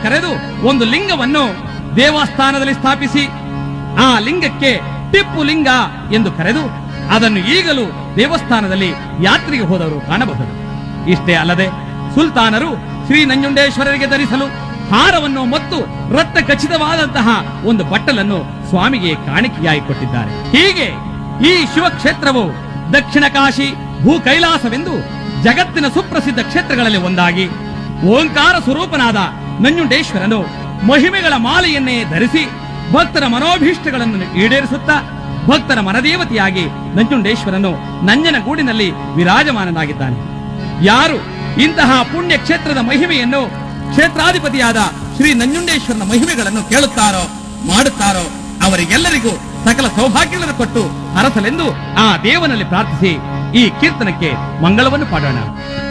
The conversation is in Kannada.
ಕರೆದು ಒಂದು ಲಿಂಗವನ್ನು ದೇವಸ್ಥಾನದಲ್ಲಿ ಸ್ಥಾಪಿಸಿ ಆ ಲಿಂಗಕ್ಕೆ ಟಿಪ್ಪು ಲಿಂಗ ಎಂದು ಕರೆದು ಅದನ್ನು ಈಗಲೂ ದೇವಸ್ಥಾನದಲ್ಲಿ ಯಾತ್ರೆಗೆ ಹೋದವರು ಕಾಣಬಹುದು ಇಷ್ಟೇ ಅಲ್ಲದೆ ಸುಲ್ತಾನರು ಶ್ರೀ ನಂಜುಂಡೇಶ್ವರರಿಗೆ ಧರಿಸಲು ಹಾರವನ್ನು ಮತ್ತು ರಕ್ತ ಖಚಿತವಾದಂತಹ ಒಂದು ಬಟ್ಟಲನ್ನು ಸ್ವಾಮಿಗೆ ಕಾಣಿಕೆಯಾಗಿ ಕೊಟ್ಟಿದ್ದಾರೆ ಹೀಗೆ ಈ ಶಿವಕ್ಷೇತ್ರವು ದಕ್ಷಿಣ ಕಾಶಿ ಭೂ ಕೈಲಾಸವೆಂದು ಜಗತ್ತಿನ ಸುಪ್ರಸಿದ್ಧ ಕ್ಷೇತ್ರಗಳಲ್ಲಿ ಒಂದಾಗಿ ಓಂಕಾರ ಸ್ವರೂಪನಾದ ನಂಜುಂಡೇಶ್ವರನು ಮಹಿಮೆಗಳ ಮಾಲೆಯನ್ನೇ ಧರಿಸಿ ಭಕ್ತರ ಮನೋಭೀಷ್ಟಗಳನ್ನು ಈಡೇರಿಸುತ್ತಾ ಭಕ್ತರ ಮನದೇವತೆಯಾಗಿ ನಂಜುಂಡೇಶ್ವರನು ನಂಜನಗೂಡಿನಲ್ಲಿ ವಿರಾಜಮಾನನಾಗಿದ್ದಾನೆ ಯಾರು ಇಂತಹ ಪುಣ್ಯ ಕ್ಷೇತ್ರದ ಮಹಿಮೆಯನ್ನು ಕ್ಷೇತ್ರಾಧಿಪತಿಯಾದ ಶ್ರೀ ನಂಜುಂಡೇಶ್ವರನ ಮಹಿಮೆಗಳನ್ನು ಕೇಳುತ್ತಾರೋ ಮಾಡುತ್ತಾರೋ ಅವರಿಗೆಲ್ಲರಿಗೂ ಸಕಲ ಸೌಭಾಗ್ಯಗಳನ್ನು ಕೊಟ್ಟು ಹರಸಲೆಂದು ಆ ದೇವನಲ್ಲಿ ಪ್ರಾರ್ಥಿಸಿ ಈ ಕೀರ್ತನಕ್ಕೆ ಮಂಗಳವನ್ನು ಪಾಡೋಣ